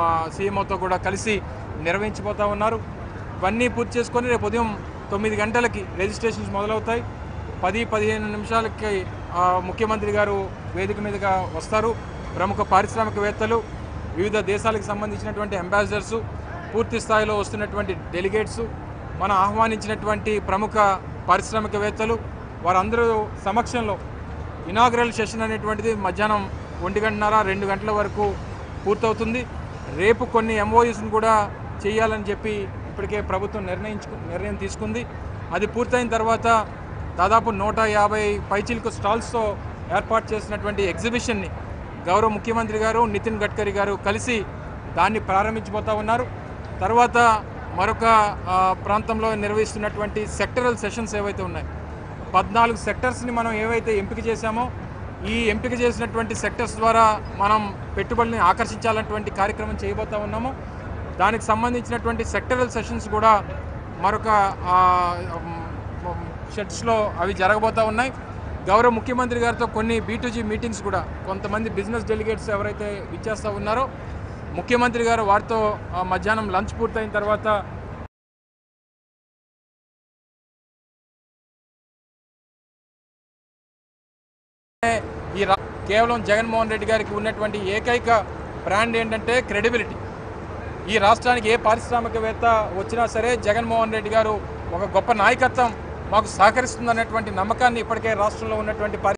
సీఎంఓతో కూడా కలిసి నిర్వహించిపోతూ ఉన్నారు ఇవన్నీ పూర్తి చేసుకొని రేపు ఉదయం తొమ్మిది గంటలకి రిజిస్ట్రేషన్స్ మొదలవుతాయి పది పదిహేను నిమిషాలకి ఆ, ముఖ్యమంత్రి గారు వేదిక మీదుగా వస్తారు ప్రముఖ పారిశ్రామికవేత్తలు వివిధ దేశాలకు సంబంధించినటువంటి అంబాసిడర్సు పూర్తి స్థాయిలో వస్తున్నటువంటి డెలిగేట్స్ మనం ఆహ్వానించినటువంటి ప్రముఖ పారిశ్రామికవేత్తలు వారందరూ సమక్షంలో ఇనాగ్రల్ సెషన్ అనేటువంటిది మధ్యాహ్నం ఒంటి గంటన్నర రెండు గంటల వరకు పూర్తవుతుంది రేపు కొన్ని ఎంఓయూస్ని కూడా చేయాలని చెప్పి ఇప్పటికే ప్రభుత్వం నిర్ణయించు నిర్ణయం తీసుకుంది అది పూర్తయిన తర్వాత దాదాపు నూట యాభై పైచిలకు స్టాల్స్తో ఏర్పాటు చేసినటువంటి ఎగ్జిబిషన్ని గౌరవ ముఖ్యమంత్రి గారు నితిన్ గడ్కరీ గారు కలిసి దాన్ని ప్రారంభించబోతా ఉన్నారు తర్వాత మరొక ఆ, ప్రాంతంలో నిర్వహిస్తున్నటువంటి సెక్టరల్ సెషన్స్ ఏవైతే ఉన్నాయి పద్నాలుగు సెక్టర్స్ని మనం ఏవైతే ఎంపిక చేశామో ఈ ఎంపిక చేసినటువంటి సెక్టర్స్ ద్వారా మనం పెట్టుబడుల్ని ఆకర్షించాలన్నటువంటి కార్యక్రమం చేయబోతా ఉన్నాము దానికి సంబంధించినటువంటి సెక్టరల్ సెషన్స్ కూడా మరొక ఆ, మ్, షెడ్స్లో అవి జరగబోతూ ఉన్నాయి గౌరవ ముఖ్యమంత్రి గారితో కొన్ని బీటూజీ మీటింగ్స్ కూడా కొంతమంది బిజినెస్ డెలిగేట్స్ ఎవరైతే ఇచ్చేస్తూ ఉన్నారో ముఖ్యమంత్రి గారు వారితో ఆ, మధ్యాహ్నం లంచ్ పూర్తయిన తర్వాత ఈ రా కేవలం జగన్మోహన్ రెడ్డి గారికి ఉన్నటువంటి ఏకైక బ్రాండ్ ఏంటంటే క్రెడిబిలిటీ ఈ రాష్ట్రానికి ఏ పారిశ్రామికవేత్త వచ్చినా సరే జగన్మోహన్ రెడ్డి గారు ఒక గొప్ప నాయకత్వం మాకు సహకరిస్తుందన్నటువంటి నమ్మకాన్ని ఇప్పటికే రాష్ట్రంలో ఉన్నటువంటి పారి